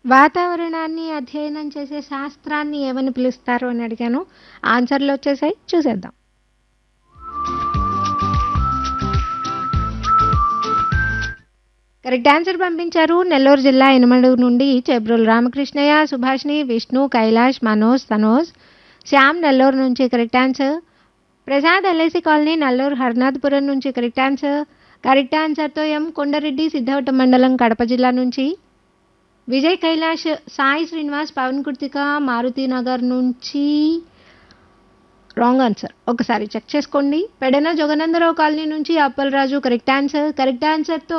వాతావరణాన్ని అధ్యయనం చేసే శాస్త్రాన్ని ఏమని పిలుస్తారు అని అడిగాను ఆన్సర్లు వచ్చేసాయి చూసేద్దాం కరెక్ట్ ఆన్సర్ పంపించారు నెల్లూరు జిల్లా ఎనమడుగు నుండి చెబ్రోలు రామకృష్ణయ్య సుభాష్ని విష్ణు కైలాష్ మనోజ్ తనోజ్ శ్యామ్ నెల్లూరు నుంచి correct answer Prasad LIC colony Nallur Harnathapuram నుంచి కరెక్ట్ ఆన్సర్ కరెక్ట్ ఆన్సర్తో ఎం కొండారెడ్డి సిద్ధవటం మండలం కడప జిల్లా నుంచి విజయ్ కైలాష్ సాయి శ్రీనివాస్ పవన్ కుర్తిక మారుతి నగర్ నుంచి రాంగ్ ఆన్సర్ ఒకసారి చెక్ చేసుకోండి పెడన జగనందరావు కాలనీ నుంచి అప్పలరాజు కరెక్ట్ ఆన్సర్ కరెక్ట్ ఆన్సర్తో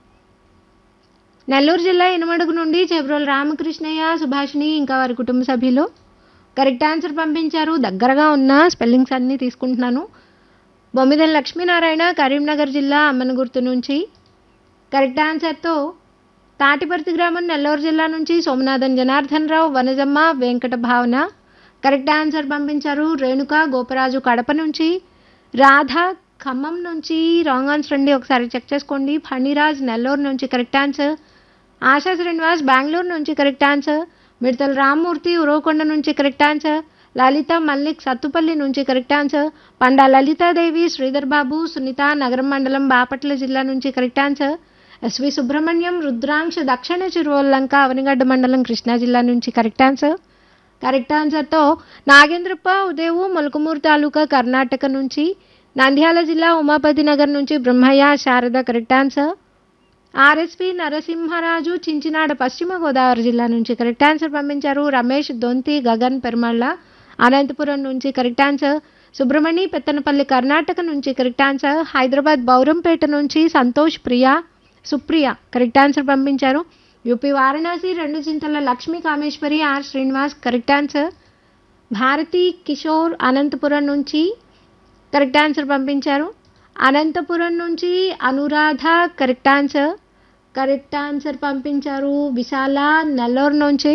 నెల్లూరు జిల్లా ఇనుమడుగు నుండి చెబ్రోలు రామకృష్ణయ్య సుభాషిణి ఇంకా వారి కుటుంబ సభ్యులు కరెక్ట్ ఆన్సర్ పంపించారు దగ్గరగా ఉన్న స్పెల్లింగ్స్ అన్నీ తీసుకుంటున్నాను బొమ్మిదల లక్ష్మీనారాయణ కరీంనగర్ జిల్లా అమ్మనగుర్తు నుంచి కరెక్ట్ ఆన్సర్తో తాటిపర్తి గ్రామం నెల్లూరు జిల్లా నుంచి సోమనాథన్ జనార్దన్ రావు వనజమ్మ వెంకట భావన కరెక్ట్ ఆన్సర్ పంపించారు రేణుక గోపరాజు కడప నుంచి రాధ ఖమ్మం నుంచి రాంగ్ ఆన్సర్ అండి ఒకసారి చెక్ చేసుకోండి ఫణిరాజ్ నెల్లూరు నుంచి కరెక్ట్ ఆన్సర్ ఆశా శ్రీనివాస్ బెంగళూరు నుంచి కరెక్ట్ ఆన్సర్ మిడతల రామ్మూర్తి ఉరవకొండ నుంచి కరెక్ట్ ఆన్సర్ లలిత మల్లిక్ సత్తుపల్లి నుంచి కరెక్ట్ ఆన్సర్ పండా లలితాదేవి శ్రీధర్ బాబు సునీత నగరం మండలం బాపట్ల జిల్లా నుంచి correct answer SV Subrahmanyam Rudramsha దక్షిణ చిరువల్లంక అవనిగడ్డ మండలం కృష్ణా జిల్లా నుంచి కరెక్ట్ ఆన్సర్ కరెక్ట్ ఆన్సర్తో నాగేంద్రప్ప ఉదేవు మొలకమూరు తాలూకా కర్ణాటక నుంచి నంద్యాల జిల్లా ఉమాపతి నగర్ నుంచి Brahmaiah Sharada correct answer RSP Narasimharaju Chinchinada Paschima Godavari జిల్లా నుంచి కరెక్ట్ ఆన్సర్ పంపించారు రమేష్ దొంతి గగన్ పెరుమళ్ళ అనంతపురం నుంచి కరెక్ట్ ఆన్సర్ సుబ్రహ్మణి పెత్తనపల్లి కర్ణాటక నుంచి కరెక్ట్ ఆన్సర్ హైదరాబాద్ బౌరంపేట నుంచి సంతోష్ ప్రియ సుప్రియ కరెక్ట్ ఆన్సర్ పంపించారు యూపీ వారణాసి రెండు Chintala Lakshmi Kameswari R Srinivas correct answer Bharathi Kishore Anantapuram నుంచి కరెక్ట్ ఆన్సర్ పంపించారు అనంతపురం నుంచి Anuradha correct answer correct answer పంపించారు విశాల నెల్లూరు నుంచి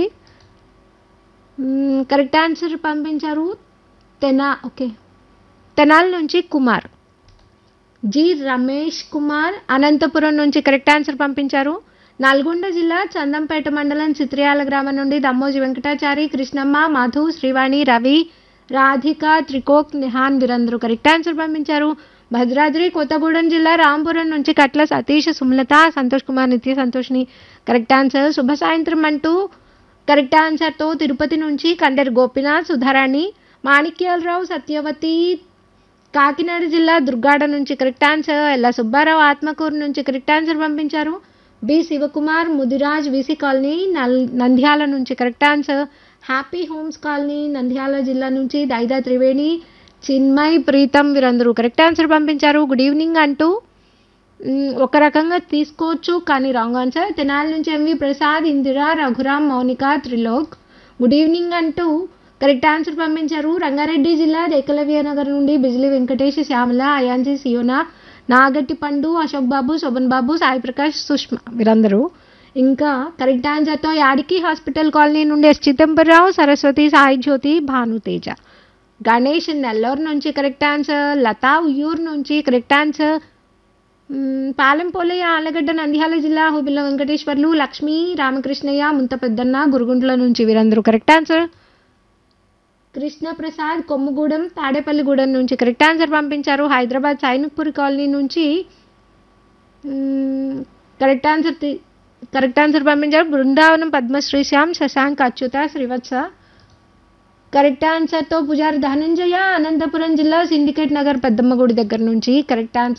మ్మ్, కరెక్ట్ ఆన్సర్ పంపించారు తెనా ఓకే తెనాల్ నుంచి కుమార్ జి రమేష్ కుమార్ అనంతపురం నుంచి కరెక్ట్ ఆన్సర్ పంపించారు నల్గొండ జిల్లా చందంపేట మండలం చిత్రియాల గ్రామం నుండి దమ్మోజి వెంకటాచారి కృష్ణమ్మ మధు శ్రీవాణి రవి రాధిక త్రికోక్ నిహాన్ వీరందరూ కరెక్ట్ ఆన్సర్ పంపించారు భద్రాద్రి కొత్తగూడెం జిల్లా రాంపురం నుంచి కట్ల సతీష్ సుమలత సంతోష్ కుమార్ నిత్య సంతోష్ని కరెక్ట్ ఆన్సర్ శుభ సాయంత్రం అంటూ కరెక్ట్ ఆన్సర్తో తిరుపతి నుంచి కండర్ గోపినాథ్ సుధారాణి మాణిక్యాలరావు సత్యవతి కాకినాడ జిల్లా దుర్గాడ నుంచి కరెక్ట్ ఆన్సర్ ఎల్ల సుబ్బారావు ఆత్మకూరు నుంచి కరెక్ట్ ఆన్సర్ పంపించారు B Shivakumar Mudiraj VC colony నల్ నంద్యాల నుంచి correct answer happy homes colony Nandyal జిల్లా నుంచి దైదా త్రివేణి చిన్మయ్ ప్రీతం వీరందరూ కరెక్ట్ ఆన్సర్ పంపించారు గుడ్ ఈవినింగ్ అంటూ మ్, ఒక రకంగా తీసుకోవచ్చు కానీ రాంగ్ ఆన్సర్ తెనాలి నుంచి MV Prasad Indira Raghuram Mounika Trilok good evening అంటూ కరెక్ట్ ఆన్సర్ పంపించారు రంగారెడ్డి జిల్లా ఏకలవ్య నగర్ నుండి బిజిలి వెంకటేష్ శ్యామల అయాన్జీ సియోనా నాగట్టి పండు అశోక్ బాబు శోభన్ బాబు సాయి ప్రకాష్ సుష్మా వీరందరూ ఇంకా కరెక్ట్ ఆన్సర్తో యాడికి హాస్పిటల్ కాలనీ నుండి ఎస్ చిదంబరరావు సరస్వతి సాయి జ్యోతి భానుతేజ గణేష్ నెల్లూరు నుంచి కరెక్ట్ ఆన్సర్ లతా ఉయ్యూరు నుంచి కరెక్ట్ ఆన్సర్ మ్మ్, పాలెంపోలయ్య ఆలగడ్డ నంద్యాల జిల్లా హుబిల్ల వెంకటేశ్వర్లు లక్ష్మి రామకృష్ణయ్య ముంత పెద్దన్న గురుగుంట్ల నుంచి వీరందరూ కరెక్ట్ ఆన్సర్ కృష్ణ ప్రసాద్ కొమ్ముగూడెం తాడేపల్లిగూడెం నుంచి కరెక్ట్ ఆన్సర్ పంపించారు హైదరాబాద్ సైనిక్పూరి కాలనీ నుంచి మ్మ్, కరెక్ట్ ఆన్సర్ తి- కరెక్ట్ ఆన్సర్ పంపించారు బృందావనం పద్మశ్రీ శ్యామ్ శశాంక్ అచ్యుత శ్రీవత్స కరెక్ట్ ఆన్సర్తో పుజారి ధనంజయ అనంతపురం జిల్లా సిండికేట్ నగర్ పెద్దమ్మ గుడి దగ్గర నుంచి కరెక్ట్ ఆన్సర్